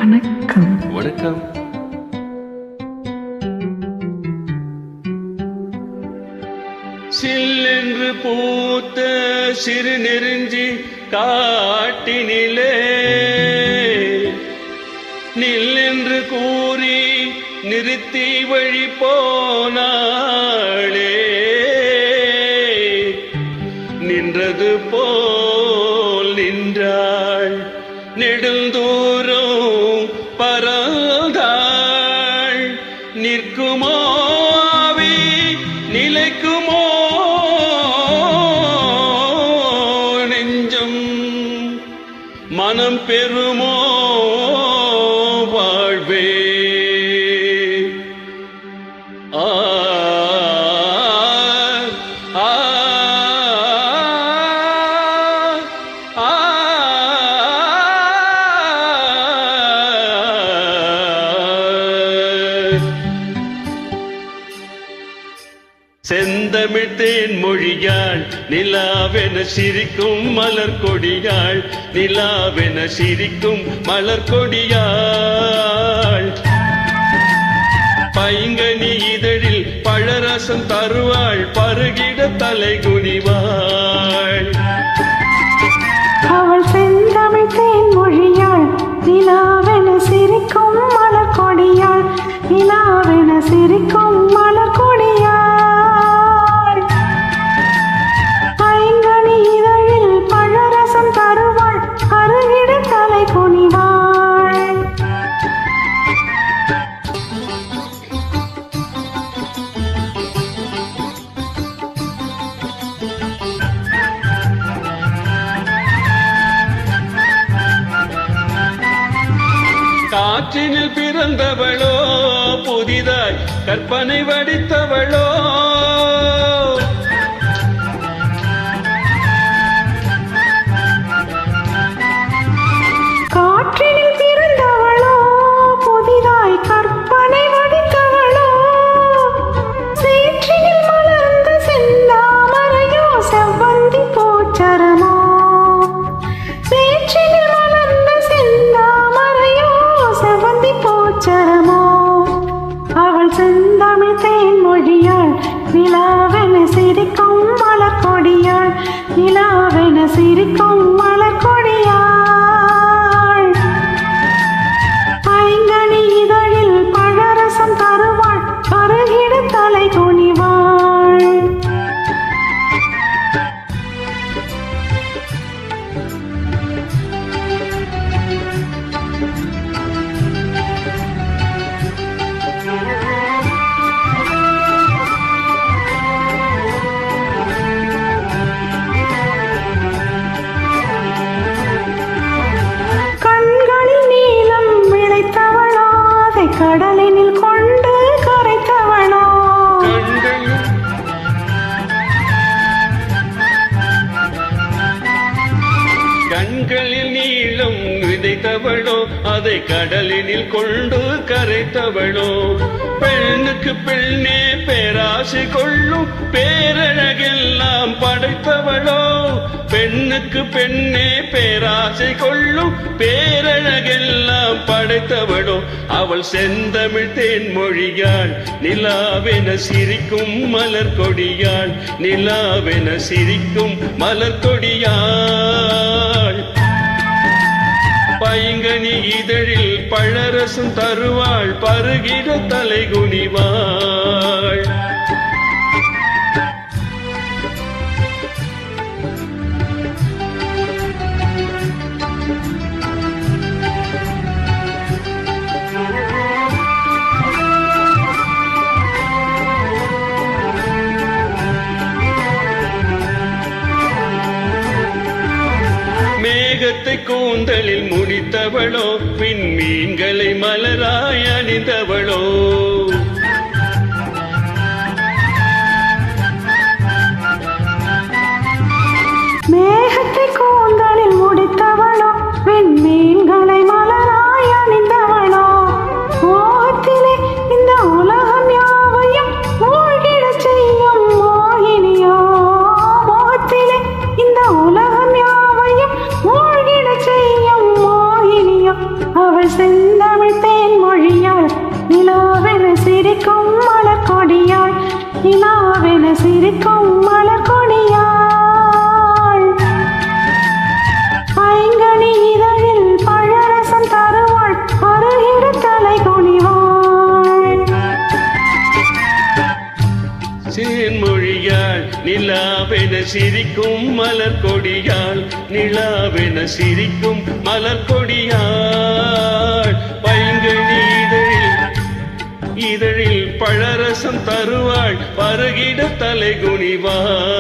வணக்கம் வணக்கம் சில்லென்று பூத்த சிறு நெருஞ்சி காட்டினிலே நில்லென்று கூறி நிறுத்தி வழி போனாளே நின்றது போல் நின்றாள் நெடுந்தூரம் பறந்தாள் நிற்குமோ ஆவி நிலைக்குமோ நெஞ்சம் மனம் பெறுமோ வாழ்வே ஆ ஆ ஆ செந்தமிழ் தேன் மொழியாள் நிலாவென சிரிக்கும் மலர் கொடியாள் நிலாவென சிரிக்கும் மலர் கொடியாள் பைங்கனி இதழில் பழரசம் தருவாள் பருகிட தலை குனிவாள் அவள் செந்தமிழ் தேன் மொழியாள் நிலாவென சிரிக்கும் மலர் கொடியாள் நிலாவென சிரிக்கும் மலர் கொடியாள் ஐங்கனி இதழில் பழரசம் தருவாள் அருகிட தலை குனிவாள் காற்றினில் பிறந்தவளோ புதிதாய் கற்பனை வடித்தவளோ காற்றினில் பிறந்தவளோ புதிதாய் கற்பனை வடித்தவளோ சேற்றினில் மலர்ந்த செந்தாமரையோ செவ்வந்தி போச்சரமோ சேற்றினில் மலர்ந்த செந்தாமரையோ செவ்வந்தி போச்சரமோ அவள் செந்தமிழ் தேன் மொழியாள் நிலாவென சிரிக்கும் மலர் கொடியாள் நிலாவென சிரிக்கும் மலர் கொடியாள் ஐங்கனி இதழில் பழரசம் தருவாள் பருகிட தலை குனிவாள் கண்களில் நீலம் விளைத்தவளோ அதை கடலினில் கொண்டு கரைத்தவளோ கண்கள் கண்களில் நீளம் விதைத்தவளோ அதை கடலினில் கொண்டு கரைத்தவளோ பெண்ணுக்கு பெண்ணே பேராசை கொள்ளும் பேரழகெல்லாம் படைத்தவளோ பெண்ணுக்கு பெண்ணே பேராசை கொள்ளும் பேரழகெல்லாம் படைத்தவளோ அவள் செந்தமிழ் தேன் மொழியாள் நிலாவென சிரிக்கும் மலர் கொடியாள் நிலாவென சிரிக்கும் மலர் கொடியாள் பைங்கனி இதழில் பழரசம் தருவாள் பருகிட தலை குனிவாள் மேகத்தை கூந்தலில் முடித்தவளோ பின் மீன்களை மலராய் அணிந்தவளோ மேகத்தை கூந்தலில் முடித்தவளோ விண்மீன்களை மலராய் அணிந்தவளோ மோகத்திலே இந்த உலகம் யாவையும் மூழ்கிடச் செய்யும் மோகினியோ மோகத்திலே இந்த உலகம் யாவையும் மூழ்கிடச் செய்யும் மோகினியோ அவள் செந்த நிலாவென சிரிக்கும் மலர் கொடியாள் பைங்கனி இதழில் பழரசம் தருவாள் அருகிட தலை குனிவாள் சேன்மொழியாள் நிலாவென சிரிக்கும் மலர் கொடியாள் நிலாவென சிரிக்கும் மலர் கொடியாள் பைங்கனி இதழில் இதழில் பழரசம் தருவாள் பருகிட தலை குனிவாள்